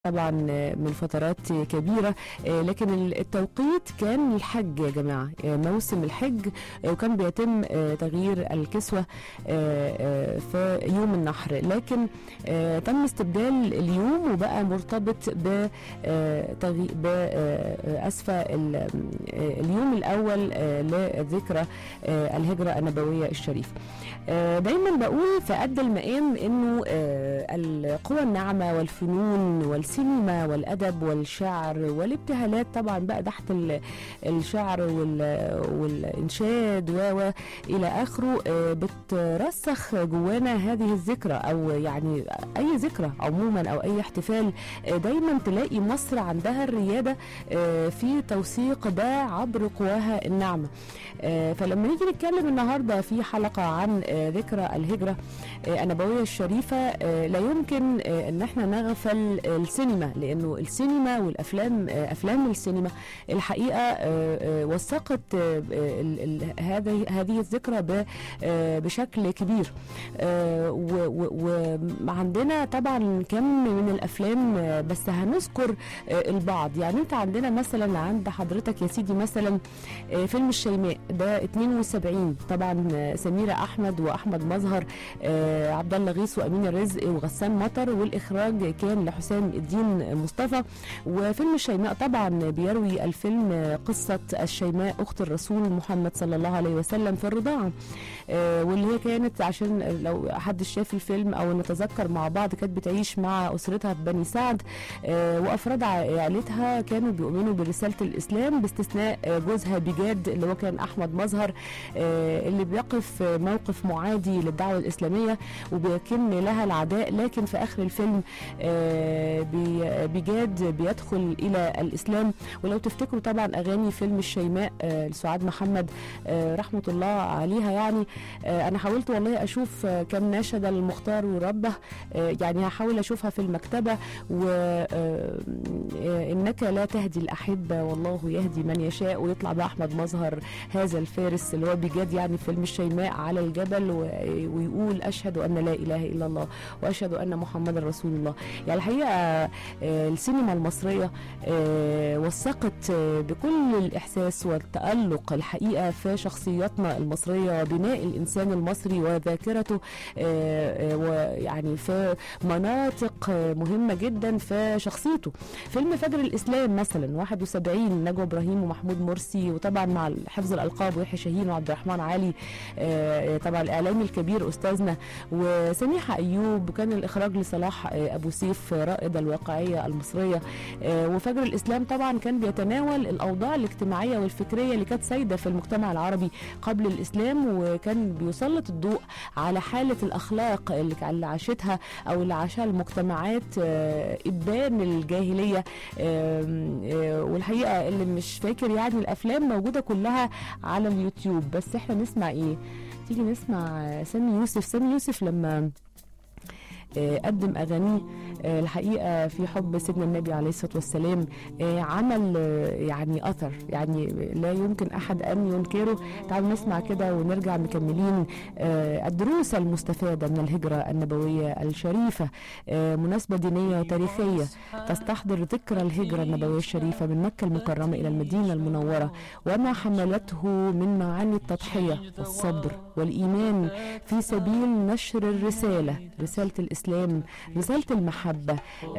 طبعا من فترات كبيرة لكن التوقيت كان الحج يا جماعة موسم الحج وكان بيتم تغيير الكسوة في يوم النحر لكن تم استبدال اليوم وبقى مرتبط بأسفة اليوم الأول لذكرى الهجرة النبوية الشريفة دايما بقول في قد المقام انه القوى الناعمة والفنون والسينما والادب والشعر والابتهالات طبعا بقى تحت الشعر والانشاد و الى اخره بترسخ جوانا هذه الذكرى او يعني اي ذكرى عموما او اي احتفال دايما تلاقي مصر عندها الرياده في توثيق ده عبر قواها الناعمه فلما نيجي نتكلم النهارده في حلقه عن ذكرى الهجره النبويه الشريفه لا يمكن ان احنا نغفل السينما لانه السينما والافلام افلام السينما الحقيقه وثقت هذه هذه الذكرى بشكل كبير وعندنا طبعا كم من الافلام بس هنذكر البعض يعني انت عندنا مثلا عند حضرتك يا سيدي مثلا فيلم الشيماء ده 72 طبعا سميره احمد واحمد مظهر عبد الله غيث وامين الرزق وغسان مطر والاخراج كان لحسام الدين مصطفى وفيلم الشيماء طبعا بيروي الفيلم قصه الشيماء اخت الرسول محمد صلى الله عليه وسلم في الرضاعه واللي هي كانت عشان لو حد شاف الفيلم او نتذكر مع بعض كانت بتعيش مع اسرتها في بني سعد وافراد عائلتها كانوا بيؤمنوا برساله الاسلام باستثناء جوزها بجاد اللي هو كان احمد مظهر اللي بيقف موقف معادي للدعوه الاسلاميه وبيكن لها العداء لكن في اخر الفيلم بجاد بيدخل الى الاسلام ولو تفتكروا طبعا اغاني فيلم الشيماء لسعاد محمد رحمه الله عليها يعني انا حاولت والله اشوف كم ناشد المختار وربه يعني هحاول اشوفها في المكتبه وانك لا تهدي الاحبه والله يهدي من يشاء ويطلع بقى احمد مظهر هذا الفارس اللي هو بجد يعني فيلم الشيماء على الجبل ويقول اشهد ان لا اله الا الله واشهد ان محمدا رسول الله يعني الحقيقه السينما المصريه وثقت بكل الاحساس والتالق الحقيقه في شخصياتنا المصريه بناء الانسان المصري وذاكرته ويعني في مناطق مهمه جدا في شخصيته فيلم فجر الاسلام مثلا 71 نجوى ابراهيم ومحمود مرسي وطبعا مع حفظ الالقاب ويحيى شاهين وعبد الرحمن علي طبعا الاعلامي الكبير استاذنا وسميحه ايوب وكان الاخراج لصلاح ابو سيف رائد الواقعيه المصريه وفجر الاسلام طبعا كان بيتناول الاوضاع الاجتماعيه والفكريه اللي كانت سايده في المجتمع العربي قبل الاسلام وكان بيسلط الضوء على حاله الاخلاق اللي عاشتها او اللي عاشها المجتمعات ابان الجاهليه والحقيقه اللي مش فاكر يعني الافلام موجوده كلها على اليوتيوب بس احنا نسمع ايه تيجي نسمع سامي يوسف سامي يوسف لما قدم اغانيه الحقيقه في حب سيدنا النبي عليه الصلاه والسلام عمل يعني اثر يعني لا يمكن احد ان ينكره تعالوا نسمع كده ونرجع مكملين الدروس المستفاده من الهجره النبويه الشريفه مناسبه دينيه تاريخيه تستحضر ذكرى الهجره النبويه الشريفه من مكه المكرمه الى المدينه المنوره وما حملته من معاني التضحيه والصبر والايمان في سبيل نشر الرساله رساله الاسلام رساله المحبه